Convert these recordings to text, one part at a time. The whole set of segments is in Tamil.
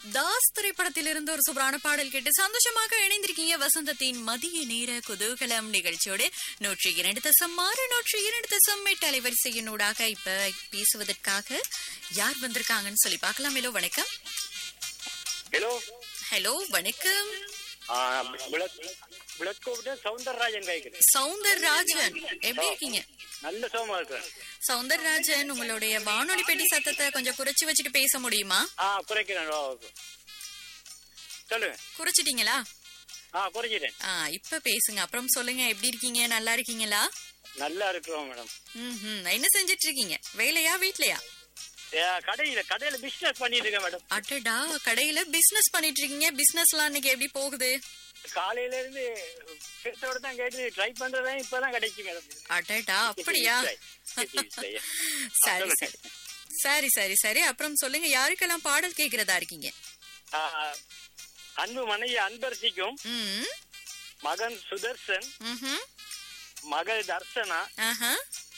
தாஸ் திரைப்படத்திலிருந்து ஒரு சூப்பரான பாடல் கேட்டு சந்தோஷமாக இணைந்திருக்கீங்க வசந்தத்தின் மதிய நேர குதூகலம் நிகழ்ச்சியோடு நூற்றி இரண்டு தசம் ஆறு நூற்றி இரண்டு தசம் எட்டு அலைவரிசையினூடாக இப்ப பேசுவதற்காக யார் வந்திருக்காங்கன்னு சொல்லி பார்க்கலாம் ஹலோ வணக்கம் ஹலோ ஹலோ வணக்கம் பிளட் கூப்பிட்டு சவுந்தரராஜன் கைக்கு சவுந்தரராஜன் எப்படி இருக்கீங்க நல்ல சோமா இருக்கிறேன் சவுந்தரராஜன் உங்களுடைய வானொலி பெட்டி சத்தத்தை கொஞ்சம் குறைச்சு வச்சுட்டு பேச முடியுமா ஆ குறைக்கிறேன் ஓ, சொல்லுங்க குறைச்சிட்டீங்களா ஆ குறைச்சிட்டேன் ஆ இப்ப பேசுங்க அப்புறம் சொல்லுங்க எப்படி இருக்கீங்க நல்லா இருக்கீங்களா நல்லா இருக்கிறோம் மேடம் ம்ஹும். என்ன செஞ்சிட்டு இருக்கீங்க வேலையா வீட்லயா ஏ, கடையில கடையில பிசினஸ் பண்ணிட்டு இருக்கேன் மேடம் அடடா கடையில பிசினஸ் பண்ணிட்டு இருக்கீங்க பிசினஸ்லாம் இன்னைக்கு எப்படி போகுது காலையில இருந்து பேசோட தான் கேட்டு ட்ரை பண்றதா இப்பதான் கிடைக்கும் மேடம் அடடா அப்படியா சரி சரி சரி சரி சரி அப்புறம் சொல்லுங்க யாருக்கெல்லாம் பாடல் கேக்குறதா இருக்கீங்க ஆ, அன்பு மனைவி அன்பரசிக்கும் ம் மகன் சுதர்சன் ம்ஹும். மகள் தர்சனா ஆஹா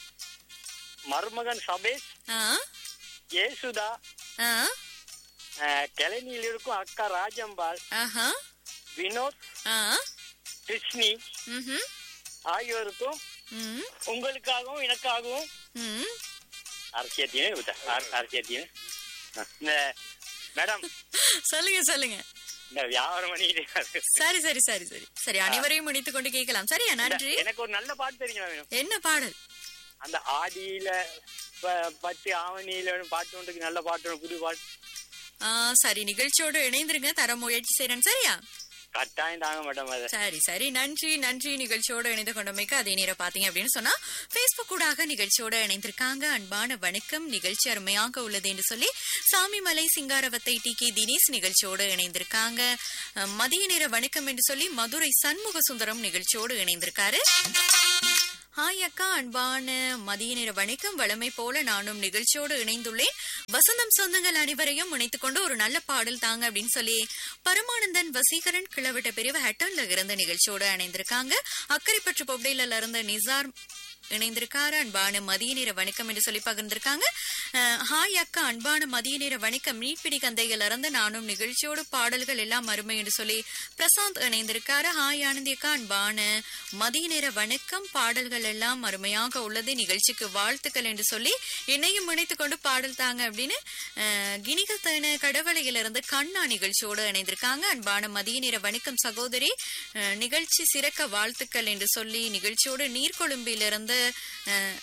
மருமகன் சபேஷ் ஆ ஏசுதா ஆ ஆ, கிளனியில் இருக்கும் அக்கா ராஜம்பாள் ஆஹா வினோத் ஆ கிருஷ்ணி ம்ஹும். ஆகியோருக்கும் ம் உங்களுக்காகவும் எனக்காகவும் ம் அரசியத்தியும் அரசியத்தியும் இந்த மேடம் சொல்லுங்க சொல்லுங்க இந்த வியாபாரம் பண்ணிட்டு சரி சரி சரி சரி சரி அனைவரையும் முடித்துக் கொண்டு கேட்கலாம் சரியா நன்றி எனக்கு ஒரு நல்ல பாட்டு தெரியுமா மேடம் என்ன பாடல் அந்த ஆடியில ப- பத்து ஆவணியில பாட்டு ஒன்றுக்கு நல்ல பாட்டு ஒன்று, புது பாட்டு ஆ, சரி நிகழ்ச்சியோடு இணைந்திருங்க தர முயற்சி செய்றேன் சரியா கட்டாயம் தாங்க மேடம் அதை சரி சரி நன்றி நன்றி நிகழ்ச்சியோடு இணைந்து கொண்டமைக்கு அதே நேரம் பாத்தீங்க அப்படின்னு சொன்னா Facebook கூடாக நிகழ்ச்சியோட இணைந்திருக்காங்க அன்பான வணக்கம் நிகழ்ச்சி அருமையாக உள்ளது என்று சொல்லி சாமிமலை சிங்காரவத்தை டி கே தினேஷ் நிகழ்ச்சியோடு இணைந்திருக்காங்க அஹ், மதிய நேர வணக்கம் என்று சொல்லி மதுரை சண்முக சுந்தரம் நிகழ்ச்சியோடு இணைந்திருக்காரு ஹாய் அக்கா அன்பான மதிய நேர வணக்கம் வளமை போல நானும் நிகழ்ச்சியோடு இணைந்துள்ளேன் வசந்தம் சொந்தங்கள் அனைவரையும் இணைத்துக் கொண்டு ஒரு நல்ல பாடல் தாங்க அப்படின்னு சொல்லி பரமானந்தன் வசீகரன் கிளவிட்ட பிரிவு ஹட்டன்ல இருந்த நிகழ்ச்சியோடு இணைந்திருக்காங்க அக்கரைப்பற்று பொப்டையில இருந்த நிசார் இணைந்திருக்காரு அன்பான மதிய நேர வணக்கம் என்று சொல்லி பகிர்ந்திருக்காங்க அஹ், ஹாய் அக்கா அன்பான மதிய நேர வணக்கம் மீட்பிடி கந்தையில இருந்து நானும் நிகழ்ச்சியோடு பாடல்கள் எல்லாம் அருமை என்று சொல்லி பிரசாந்த் இணைந்திருக்காரு ஹாய் ஆனந்தி அக்கா அன்பான மதிய நேர வணக்கம் பாடல்கள் எல்லாம் அருமையாக உள்ளது நிகழ்ச்சிக்கு வாழ்த்துக்கள் என்று சொல்லி என்னையும் இணைத்துக் கொண்டு பாடல் தாங்க அப்படின்னு அஹ், கிணிகத்தன கடவளையிலிருந்து கண்ணா நிகழ்ச்சியோடு இணைந்திருக்காங்க அன்பான மதிய நேர வணக்கம் சகோதரி அஹ், நிகழ்ச்சி சிறக்க வாழ்த்துக்கள் என்று சொல்லி நிகழ்ச்சியோடு நீர்கொழும்பிலிருந்து அஹ்,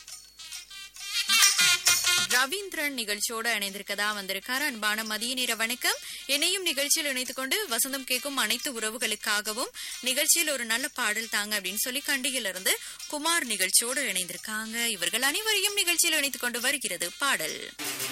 ரவீந்திரன் நிகழ்ச்சியோட இணைந்திருக்கதா வந்திருக்காரு அன்பான மதிய நேர வணக்கம் என்னையும் நிகழ்ச்சியில் இணைத்துக் கொண்டு வசந்தம் கேட்கும் அனைத்து உறவுகளுக்காகவும் நிகழ்ச்சியில் ஒரு நல்ல பாடல் தாங்க அப்படின்னு சொல்லி கண்டியிலிருந்து குமார் நிகழ்ச்சியோடு இணைந்திருக்காங்க இவர்கள் அனைவரையும் நிகழ்ச்சியில் இணைத்துக் கொண்டு வருகிறது பாடல்